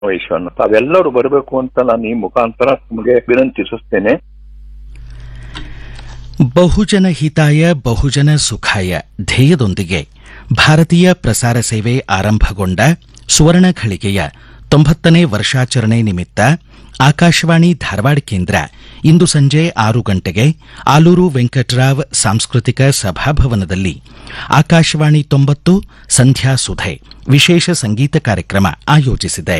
ವಹಿಸೋಣ ತಾವೆಲ್ಲರೂ ಬರಬೇಕು ಅಂತ ನಾನು ಈ ಮುಖಾಂತರ ನಿಮಗೆ ವಿನಂತಿಸುತ್ತೇನೆ ಬಹುಜನ ಹಿತಾಯ ಬಹುಜನ ಸುಖಾಯ ಧ್ಯೇಯದೊಂದಿಗೆ ಭಾರತೀಯ ಪ್ರಸಾರ ಸೇವೆ ಆರಂಭಗೊಂಡ ಸುವರ್ಣ ಘಳಿಗೆಯ ತೊಂಬತ್ತನೇ ವರ್ಷಾಚರಣೆ ನಿಮಿತ್ತ ಆಕಾಶವಾಣಿ ಧಾರವಾಡ ಕೇಂದ್ರ ಇಂದು ಸಂಜೆ ಆರು ಗಂಟೆಗೆ ಆಲೂರು ವೆಂಕಟರಾವ್ ಸಾಂಸ್ಕೃತಿಕ ಸಭಾಭವನದಲ್ಲಿ ಆಕಾಶವಾಣಿ ತೊಂಬತ್ತು ಸಂಧ್ಯಾ ಸುಧೆ ವಿಶೇಷ ಸಂಗೀತ ಕಾರ್ಯಕ್ರಮ ಆಯೋಜಿಸಿದೆ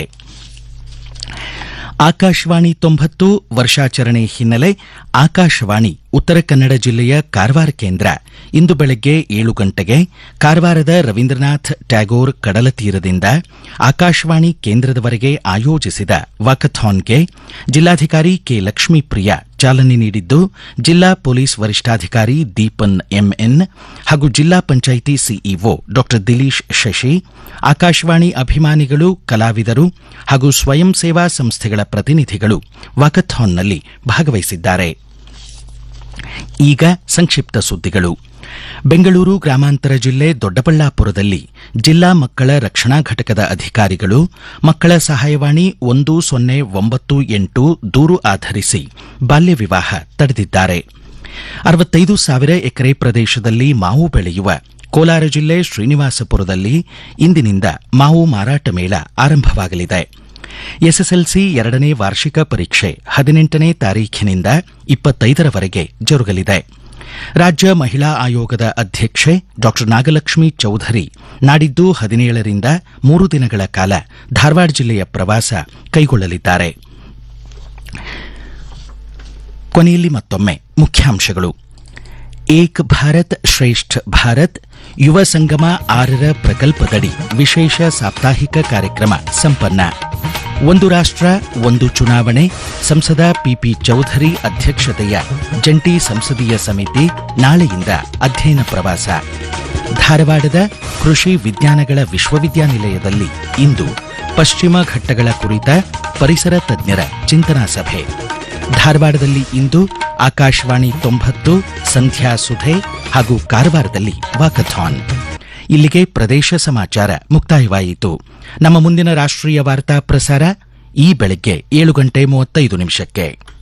ಆಕಾಶವಾಣಿ ತೊಂಬತ್ತು ವರ್ಷಾಚರಣೆ ಹಿನ್ನೆಲೆ ಆಕಾಶವಾಣಿ ಉತ್ತರ ಕನ್ನಡ ಜಿಲ್ಲೆಯ ಕಾರವಾರ ಕೇಂದ್ರ ಇಂದು ಬೆಳಗ್ಗೆ ಏಳು ಗಂಟೆಗೆ ಕಾರವಾರದ ರವೀಂದ್ರನಾಥ್ ಟ್ಯಾಗೋರ್ ಕಡಲ ತೀರದಿಂದ ಆಕಾಶವಾಣಿ ಕೇಂದ್ರದವರೆಗೆ ಆಯೋಜಿಸಿದ ವಾಕಥಾನ್ಗೆ ಜಿಲ್ಲಾಧಿಕಾರಿ ಕೆ ಲಕ್ಷ್ಮೀಪ್ರಿಯ ಚಾಲನೆ ನೀಡಿದ್ದು ಜಿಲ್ಲಾ ಪೊಲೀಸ್ ವರಿಷ್ಠಾಧಿಕಾರಿ ದೀಪನ್ ಎಂಎನ್ ಹಾಗೂ ಜಿಲ್ಲಾ ಪಂಚಾಯಿತಿ ಸಿಇಒ ಡಾ ದಿಲೀಶ್ ಶಶಿ ಆಕಾಶವಾಣಿ ಅಭಿಮಾನಿಗಳು ಕಲಾವಿದರು ಹಾಗೂ ಸ್ವಯಂ ಸೇವಾ ಸಂಸ್ಥೆಗಳ ಪ್ರತಿನಿಧಿಗಳು ವಾಕಥಾನ್ನಲ್ಲಿ ಭಾಗವಹಿಸಿದ್ದಾರೆ ಈಗ ಸಂಕ್ಷಿಪ್ತ ಸುದ್ದಿಗಳು ಬೆಂಗಳೂರು ಗ್ರಾಮಾಂತರ ಜಿಲ್ಲೆ ದೊಡ್ಡಬಳ್ಳಾಪುರದಲ್ಲಿ ಜಿಲ್ಲಾ ಮಕ್ಕಳ ರಕ್ಷಣಾ ಘಟಕದ ಅಧಿಕಾರಿಗಳು ಮಕ್ಕಳ ಸಹಾಯವಾಣಿ ಒಂದು ಸೊನ್ನೆ ಒಂಬತ್ತು ಎಂಟು ದೂರು ಆಧರಿಸಿ ಬಾಲ್ಯ ವಿವಾಹ ತಡೆದಿದ್ದಾರೆ ಅರವತ್ತೈದು ಸಾವಿರ ಎಕರೆ ಪ್ರದೇಶದಲ್ಲಿ ಮಾವು ಬೆಳೆಯುವ ಕೋಲಾರ ಜಿಲ್ಲೆ ಶ್ರೀನಿವಾಸಪುರದಲ್ಲಿ ಇಂದಿನಿಂದ ಮಾವು ಮಾರಾಟ ಮೇಳ ಆರಂಭವಾಗಲಿದೆ ಎಸ್ಎಸ್ಎಲ್ಸಿ ಎರಡನೇ ವಾರ್ಷಿಕ ಪರೀಕ್ಷೆ ಹದಿನೆಂಟನೇ ತಾರೀಖಿನಿಂದ ಇಪ್ಪತ್ತೈದರವರೆಗೆ ಜರುಗಲಿದೆ ರಾಜ್ಯ ಮಹಿಳಾ ಆಯೋಗದ ಅಧ್ಯಕ್ಷೆ ಡಾ ನಾಗಲಕ್ಷ್ಮಿ ಚೌಧರಿ ನಾಡಿದ್ದು ಹದಿನೇಳರಿಂದ ಮೂರು ದಿನಗಳ ಕಾಲ ಧಾರವಾಡ ಜಿಲ್ಲೆಯ ಪ್ರವಾಸ ಕೈಗೊಳ್ಳಲಿದ್ದಾರೆ ಕೊನೆಯಲ್ಲಿ ಮತ್ತೊಮ್ಮೆ ಮುಖ್ಯಾಂಶಗಳು ಏಕ್ ಭಾರತ್ ಶ್ರೇಷ್ಠ ಭಾರತ್ ಯುವ ಸಂಗಮ ಆರರ ಪ್ರಕಲ್ಪದಡಿ ವಿಶೇಷ ಸಾಪ್ತಾಹಿಕ ಕಾರ್ಯಕ್ರಮ ಸಂಪನ್ನ ಒಂದು ರಾಷ್ಟ್ರ ಒಂದು ಚುನಾವಣೆ ಸಂಸದ ಪಿಪಿ ಚೌಧರಿ ಅಧ್ಯಕ್ಷತೆಯ ಜಂಟಿ ಸಂಸದೀಯ ಸಮಿತಿ ನಾಳೆಯಿಂದ ಅಧ್ಯಯನ ಪ್ರವಾಸ ಧಾರವಾಡದ ಕೃಷಿ ವಿಜ್ಞಾನಗಳ ವಿಶ್ವವಿದ್ಯಾನಿಲಯದಲ್ಲಿ ಇಂದು ಪಶ್ಚಿಮ ಘಟ್ಟಗಳ ಕುರಿತ ಪರಿಸರ ತಜ್ಞರ ಚಿಂತನಾ ಸಭೆ ಧಾರವಾಡದಲ್ಲಿ ಇಂದು ಆಕಾಶವಾಣಿ ತೊಂಬತ್ತು ಸಂಧ್ಯಾ ಸುಧೆ ಹಾಗೂ ಕಾರವಾರದಲ್ಲಿ ವಾಕಥಾನ್ ಇಲ್ಲಿಗೆ ಪ್ರದೇಶ ಸಮಾಚಾರ ಮುಕ್ತಾಯವಾಯಿತು ನಮ್ಮ ಮುಂದಿನ ರಾಷ್ಟ್ರೀಯ ವಾರ್ತಾ ಪ್ರಸಾರ ಈ ಬೆಳಗ್ಗೆ ಏಳು ಗಂಟೆ ಮೂವತ್ತೈದು ನಿಮಿಷಕ್ಕೆ